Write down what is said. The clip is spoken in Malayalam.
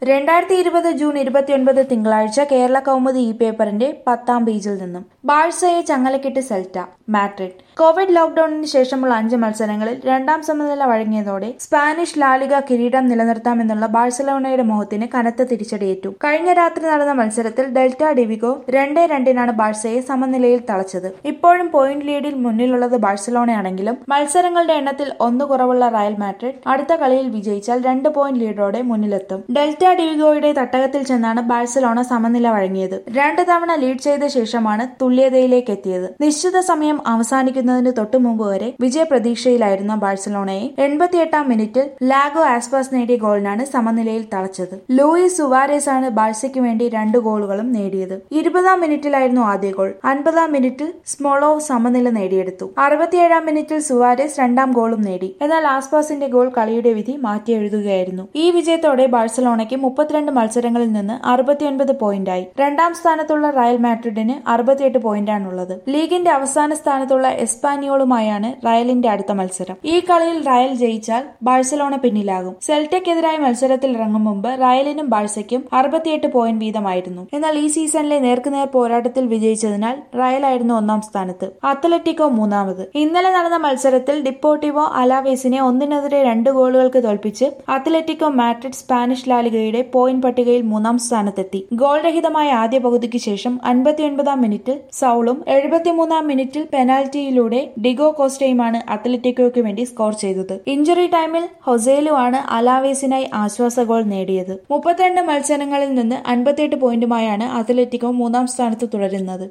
രണ്ടായിരത്തി ഇരുപത് ജൂൺ ഇരുപത്തിയൊൻപത് തിങ്കളാഴ്ച കേരള കൗമുദി ഇ പേപ്പറിന്റെ പത്താം പേജിൽ നിന്നും ബാഴ്സയെ ചങ്ങലക്കിട്ട് സെൽറ്റ മാഡ്രിഡ് കോവിഡ് ലോക്ഡൌണിന് ശേഷമുള്ള അഞ്ച് മത്സരങ്ങളിൽ രണ്ടാം സമനില വഴങ്ങിയതോടെ സ്പാനിഷ് ലാലിക കിരീടം നിലനിർത്താമെന്നുള്ള ബാഴ്സലോണയുടെ മോഹത്തിന് കനത്ത തിരിച്ചടിയേറ്റു കഴിഞ്ഞ രാത്രി നടന്ന മത്സരത്തിൽ ഡെൽറ്റ ഡിവിഗോ രണ്ടേ രണ്ടിനാണ് ബാഴ്സയെ സമനിലയിൽ തളച്ചത് ഇപ്പോഴും പോയിന്റ് ലീഡിൽ മുന്നിലുള്ളത് ബാഴ്സലോണയാണെങ്കിലും മത്സരങ്ങളുടെ എണ്ണത്തിൽ ഒന്ന് കുറവുള്ള റയൽ മാഡ്രിഡ് അടുത്ത കളിയിൽ വിജയിച്ചാൽ രണ്ട് പോയിന്റ് ലീഡോടെ മുന്നിലെത്തും ഡെൽറ്റ ഡിവിഗോയുടെ തട്ടകത്തിൽ ചെന്നാണ് ബാഴ്സലോണ സമനില വഴങ്ങിയത് രണ്ട് തവണ ലീഡ് ചെയ്ത ശേഷമാണ് തുല്യതയിലേക്ക് എത്തിയത് നിശ്ചിത സമയം അവസാനിക്കുന്നതിന് തൊട്ടു മുമ്പ് വരെ വിജയ പ്രതീക്ഷയിലായിരുന്ന ബാഴ്സലോണയെ എൺപത്തിയെട്ടാം മിനിറ്റിൽ ലാഗോ ആസ്പാസ് നേടിയ ഗോളിനാണ് സമനിലയിൽ തളച്ചത് ലൂയിസ് സുവാരേസ് ആണ് ബാഴ്സയ്ക്ക് വേണ്ടി രണ്ട് ഗോളുകളും നേടിയത് ഇരുപതാം മിനിറ്റിലായിരുന്നു ആദ്യ ഗോൾ അൻപതാം മിനിറ്റിൽ സ്മോളോവ് സമനില നേടിയെടുത്തു അറുപത്തിയേഴാം മിനിറ്റിൽ സുവാരേസ് രണ്ടാം ഗോളും നേടി എന്നാൽ ആസ്പാസിന്റെ ഗോൾ കളിയുടെ വിധി മാറ്റിയെഴുതുകയായിരുന്നു ഈ വിജയത്തോടെ ബാഴ്സലോണയ്ക്ക് മുപ്പത്തിരണ്ട് മത്സരങ്ങളിൽ നിന്ന് അറുപത്തിയൊൻപത് പോയിന്റായി രണ്ടാം സ്ഥാനത്തുള്ള റയൽ മാഡ്രിഡിന് അറുപത്തിയെട്ട് പോയിന്റാണുള്ളത് ലീഗിന്റെ അവസാന സ്ഥാനത്തുള്ള എസ്പാനിയോളുമായാണ് റയലിന്റെ അടുത്ത മത്സരം ഈ കളിയിൽ റയൽ ജയിച്ചാൽ ബാഴ്സലോണ പിന്നിലാകും സെൽറ്റയ്ക്കെതിരായ മത്സരത്തിൽ ഇറങ്ങും മുമ്പ് റയലിനും ബാഴ്സയ്ക്കും അറുപത്തിയെട്ട് പോയിന്റ് വീതമായിരുന്നു എന്നാൽ ഈ സീസണിലെ നേർക്കുനേർ പോരാട്ടത്തിൽ വിജയിച്ചതിനാൽ റയലായിരുന്നു ഒന്നാം സ്ഥാനത്ത് അത്ലറ്റിക്കോ മൂന്നാമത് ഇന്നലെ നടന്ന മത്സരത്തിൽ ഡിപ്പോർട്ടിവോ അലാവേസിനെ ഒന്നിനെതിരെ രണ്ട് ഗോളുകൾക്ക് തോൽപ്പിച്ച് അത്ലറ്റിക്കോ മാഡ്രിഡ് സ്പാനിഷ് ലാലിഗയുടെ പോയിന്റ് പട്ടികയിൽ മൂന്നാം സ്ഥാനത്തെത്തി ഗോൾ രഹിതമായ ആദ്യ പകുതിക്ക് ശേഷം അൻപത്തിയൊൻപതാം മിനിറ്റിൽ സൗളും എഴുപത്തിമൂന്നാം മിനിറ്റിൽ പെനാൽറ്റിയിലൂടെ ഡിഗോ കോസ്റ്റയുമാണ് അത്ലറ്റിക്കോയ്ക്ക് വേണ്ടി സ്കോർ ചെയ്തത് ഇഞ്ചുറി ടൈമിൽ ഹൊസേലു ആണ് അലാവേസിനായി ആശ്വാസ ഗോൾ നേടിയത് മുപ്പത്തിരണ്ട് മത്സരങ്ങളിൽ നിന്ന് അൻപത്തിയെട്ട് പോയിന്റുമായാണ് അത്ലറ്റിക്കോ മൂന്നാം സ്ഥാനത്ത് തുടരുന്നത്